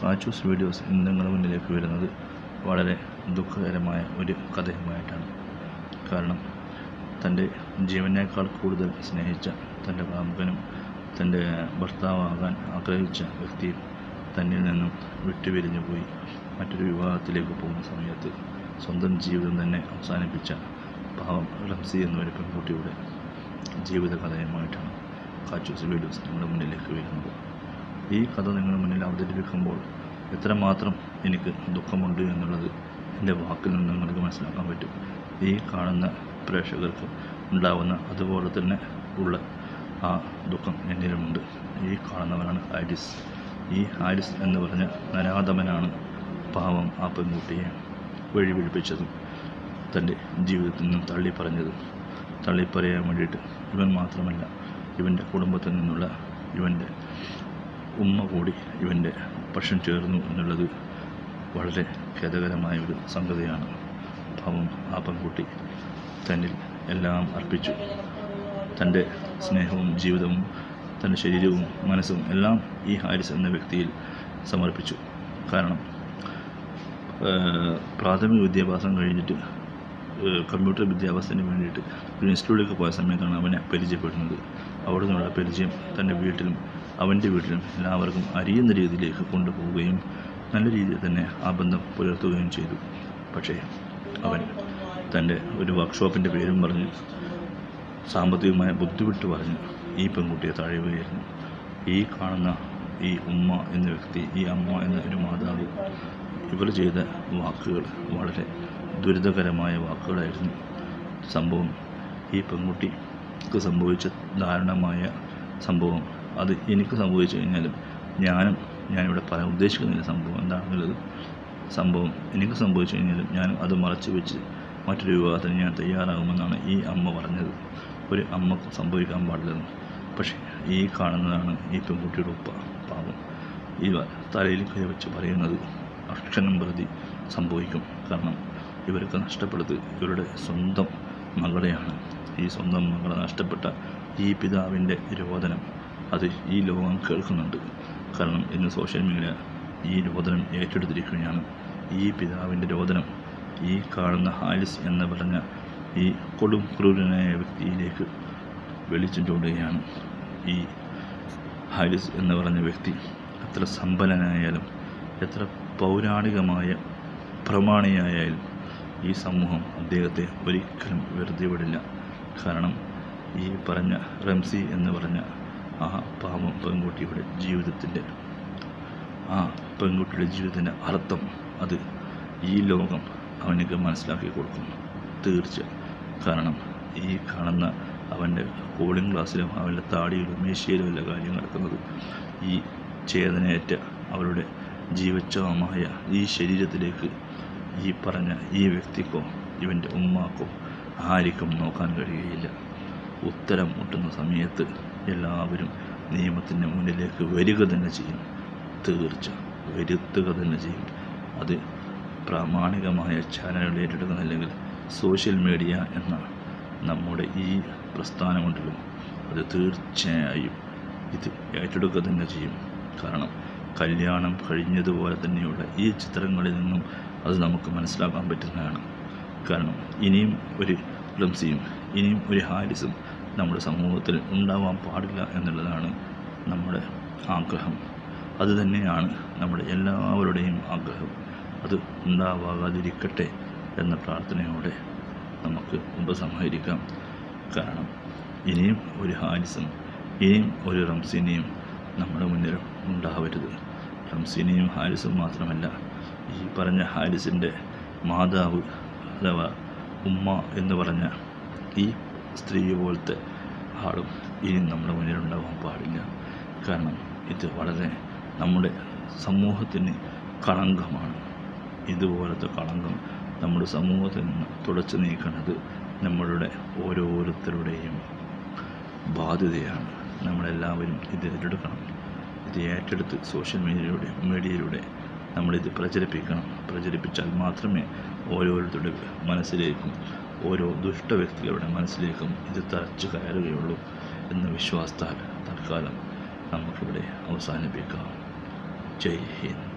കാച്ചൂസ് videos ഇന്ന് നിങ്ങളുടെ മുന്നിലേക്ക് വരുന്നത് വളരെ ദുഃഖകരമായ ഒരു കഥയുമായിട്ടാണ് കാരണം തൻ്റെ ജീവനേക്കാൾ കൂടുതൽ സ്നേഹിച്ച തൻ്റെ കാമുകനും തൻ്റെ ഭർത്താവാകാൻ ആഗ്രഹിച്ച വ്യക്തിയും തന്നിൽ നിന്നും വിട്ടുപിരിഞ്ഞു പോയി മറ്റൊരു വിവാഹത്തിലേക്ക് പോകുന്ന സമയത്ത് സ്വന്തം ജീവിതം തന്നെ അവസാനിപ്പിച്ച പാവം റംസി എന്നൊരു പെൺകുട്ടിയുടെ ജീവിത കഥയുമായിട്ടാണ് കാച്ചൂസ് വീഡിയോസ് നിങ്ങളുടെ മുന്നിലേക്ക് വരുന്നത് ഈ കഥ നിങ്ങളുടെ മുന്നിൽ അവതരിപ്പിക്കുമ്പോൾ എത്രമാത്രം എനിക്ക് ദുഃഖമുണ്ട് എന്നുള്ളത് എൻ്റെ വാക്കിൽ നിന്ന് നിങ്ങൾക്ക് മനസ്സിലാക്കാൻ പറ്റും ഈ കാണുന്ന പ്രേക്ഷകർക്ക് ഉണ്ടാവുന്ന അതുപോലെ തന്നെ ഉള്ള ആ ദുഃഖം എന്നിലുമുണ്ട് ഈ കാണുന്നവനാണ് ഹാരിസ് ഈ ഹാരിസ് എന്ന് പറഞ്ഞ നരാധമനാണ് പാവം ആ പെൺകുട്ടിയെ വഴിപിടിപ്പിച്ചതും തൻ്റെ ജീവിതത്തിൽ നിന്നും തള്ളി പറഞ്ഞതും തള്ളിപ്പറയാൻ വേണ്ടിയിട്ട് ഇവൻ മാത്രമല്ല ഇവൻ്റെ കുടുംബത്തിൽ നിന്നുള്ള ഇവൻ്റെ ഉമ്മ കൂടി ഇവൻ്റെ പക്ഷം ചേർന്നു എന്നുള്ളത് വളരെ ഖേദകരമായ ഒരു സംഗതിയാണ് പാവം ആ പെൺകുട്ടി തന്നിൽ എല്ലാം അർപ്പിച്ചു തൻ്റെ സ്നേഹവും ജീവിതവും തൻ്റെ ശരീരവും മനസ്സും എല്ലാം ഈ ഹാരിസ് എന്ന വ്യക്തിയിൽ സമർപ്പിച്ചു കാരണം ഏഹ്, പ്രാഥമിക വിദ്യാഭ്യാസം കഴിഞ്ഞിട്ട് ഏഹ്, കമ്പ്യൂട്ടർ വിദ്യാഭ്യാസത്തിന് വേണ്ടിയിട്ട് ഒരു ഇൻസ്റ്റിറ്റ്യൂട്ടിലേക്ക് പോയ സമയത്താണ് അവനെ പരിചയപ്പെടുന്നത് അവിടെ നിന്നുള്ള പരിചയം തൻ്റെ വീട്ടിലും അവൻ്റെ വീട്ടിലും എല്ലാവർക്കും അറിയുന്ന രീതിയിലേക്ക് കൊണ്ടുപോവുകയും നല്ല രീതിയിൽ തന്നെ ആ ബന്ധം പുലർത്തുകയും ചെയ്തു പക്ഷേ അവൻ തൻ്റെ ഒരു വർക്ക്ഷോപ്പിൻ്റെ പേരും പറഞ്ഞ് സാമ്പത്തികമായ ബുദ്ധിമുട്ട് പറഞ്ഞ് ഈ പെൺകുട്ടിയെ തഴയുകയായിരുന്നു ഈ കാണുന്ന ഈ ഉമ്മ എന്ന വ്യക്തി ഈ അമ്മ എന്ന ഒരു മാതാവ് ഇവർ ചെയ്ത വാക്കുകൾ വളരെ ദുരിതകരമായ വാക്കുകളായിരുന്നു സംഭവം ഈ പെൺകുട്ടിക്ക് സംഭവിച്ച ദാരുണമായ സംഭവം അത് എനിക്ക് സംഭവിച്ചു കഴിഞ്ഞാലും ഞാനും ഞാനിവിടെ പറയാൻ ഉദ്ദേശിക്കുന്നില്ല സംഭവം എന്താണെന്നുള്ളത് സംഭവം എനിക്ക് സംഭവിച്ചു കഴിഞ്ഞാലും ഞാനും അത് മറച്ചു വെച്ച് മറ്റൊരു വിവാഹത്തിന് ഞാൻ തയ്യാറാകുമെന്നാണ് ഈ അമ്മ പറഞ്ഞത് ഒരു അമ്മക്ക് സംഭവിക്കാൻ പാടില്ലെന്ന് പക്ഷേ ഈ കാണുന്നതാണ് ഈ പെൺകുട്ടിയുടെ ഉപ്പ പാവം ഇവ തലയിൽ കൈവച്ച് പറയുന്നത് അക്ഷരം പ്രതി സംഭവിക്കും കാരണം ഇവർക്ക് നഷ്ടപ്പെടുന്നത് ഇവരുടെ സ്വന്തം മകളെയാണ് ഈ സ്വന്തം മകളെ നഷ്ടപ്പെട്ട ഈ പിതാവിൻ്റെ രോദനം അത് ഈ ലോകം കേൾക്കുന്നുണ്ട് കാരണം ഇന്ന് സോഷ്യൽ മീഡിയ ഈ രോദനം ഏറ്റെടുത്തിരിക്കുകയാണ് ഈ പിതാവിൻ്റെ രോദനം ഈ കാണുന്ന ഹാലിസ് എന്ന് പറഞ്ഞ ഈ കൊടും ക്രൂരനായ വ്യക്തിയിലേക്ക് വെളിച്ചം ചൂടുകയാണ് ഈ ഹാരിസ് എന്ന് പറഞ്ഞ വ്യക്തി എത്ര സമ്പന്നനായാലും എത്ര പൗരാണികമായ പ്രമാണിയായാലും ഈ സമൂഹം അദ്ദേഹത്തെ ഒരിക്കലും വെറുതെ വിടില്ല കാരണം ഈ പറഞ്ഞ റംസി എന്ന് പറഞ്ഞ ആ പാവം പെൺകുട്ടിയുടെ ജീവിതത്തിൻ്റെ ആ പെൺകുട്ടിയുടെ ജീവിതത്തിൻ്റെ അർത്ഥം അത് ഈ ലോകം അവനക്ക് മനസ്സിലാക്കി കൊടുക്കും തീർച്ച കാരണം ഈ കാണുന്ന അവൻ്റെ കൂളിംഗ് ഗ്ലാസ്സിലും അവൻ്റെ താടിയിലും മീശയിലും എല്ലാ കാര്യം നടക്കുന്നത് ഈ ചേതനയേറ്റ അവരുടെ ജീവച്ഛവമായ ഈ ശരീരത്തിലേക്ക് ഈ പറഞ്ഞ ഈ വ്യക്തിക്കോ ഇവൻ്റെ ഉമ്മാക്കോ ആർക്കും നോക്കാൻ കഴിയുകയില്ല ഉത്തരം മുട്ടുന്ന സമയത്ത് എല്ലാവരും നിയമത്തിൻ്റെ മുന്നിലേക്ക് വരിക തന്നെ ചെയ്യും തീർച്ച വരുത്തുക തന്നെ ചെയ്യും അത് പ്രാമാണികമായ ചാനലുകൾ ഏറ്റെടുക്കുന്നില്ലെങ്കിൽ സോഷ്യൽ മീഡിയ എന്ന നമ്മുടെ ഈ പ്രസ്ഥാനമുണ്ടല്ലോ അത് തീർച്ചയായും ഇത് ഏറ്റെടുക്കുക തന്നെ ചെയ്യും കാരണം കല്യാണം കഴിഞ്ഞതുപോലെ തന്നെയുള്ള ഈ ചിത്രങ്ങളിൽ നിന്നും അത് നമുക്ക് മനസ്സിലാക്കാൻ പറ്റുന്നതാണ് കാരണം ഇനിയും ഒരു റംസിയും ഇനിയും ഒരു ഹാരിസും നമ്മുടെ സമൂഹത്തിൽ ഉണ്ടാവാൻ പാടില്ല എന്നുള്ളതാണ് നമ്മുടെ ആഗ്രഹം അത് തന്നെയാണ് നമ്മുടെ എല്ലാവരുടെയും ആഗ്രഹം അത് ഉണ്ടാവാകാതിരിക്കട്ടെ എന്ന പ്രാർത്ഥനയോടെ നമുക്ക് ഉപസംഹരിക്കാം കാരണം ഇനിയും ഒരു ഹാരിസും ഇനിയും ഒരു റംസിനെയും നമ്മുടെ മുന്നിൽ ഉണ്ടാവരുത് റംസിനെയും ഹാരിസും മാത്രമല്ല ഈ പറഞ്ഞ ഹാരിസിൻ്റെ മാതാവ് അഥവാ ഉമ്മ എന്ന് പറഞ്ഞ ഈ സ്ത്രീ പോലത്തെ ആളും ഇനി നമ്മുടെ മുന്നിൽ ഉണ്ടാവാൻ പാടില്ല കാരണം ഇത് വളരെ നമ്മുടെ സമൂഹത്തിന് കളങ്കമാണ് ഇതുപോലത്തെ കളങ്കം നമ്മുടെ സമൂഹത്തിൽ നിന്ന് തുടച്ചു നീക്കുന്നത് നമ്മളുടെ ഓരോരുത്തരുടെയും ബാധ്യതയാണ് നമ്മളെല്ലാവരും ഇത് ഏറ്റെടുക്കണം ഇത് ഏറ്റെടുത്ത് സോഷ്യൽ മീഡിയയിലൂടെ മീഡിയയിലൂടെ നമ്മളിത് പ്രചരിപ്പിക്കണം പ്രചരിപ്പിച്ചാൽ മാത്രമേ ഓരോരുത്തരുടെ മനസ്സിലേക്കും ഓരോ ദുഷ്ട വ്യക്തികളുടെ മനസ്സിലേക്കും ഇത് തറച്ചു കയറുകയുള്ളൂ എന്ന വിശ്വാസത്താൽ തൽക്കാലം നമുക്കിവിടെ അവസാനിപ്പിക്കാം ജയ് ഹിന്ദ്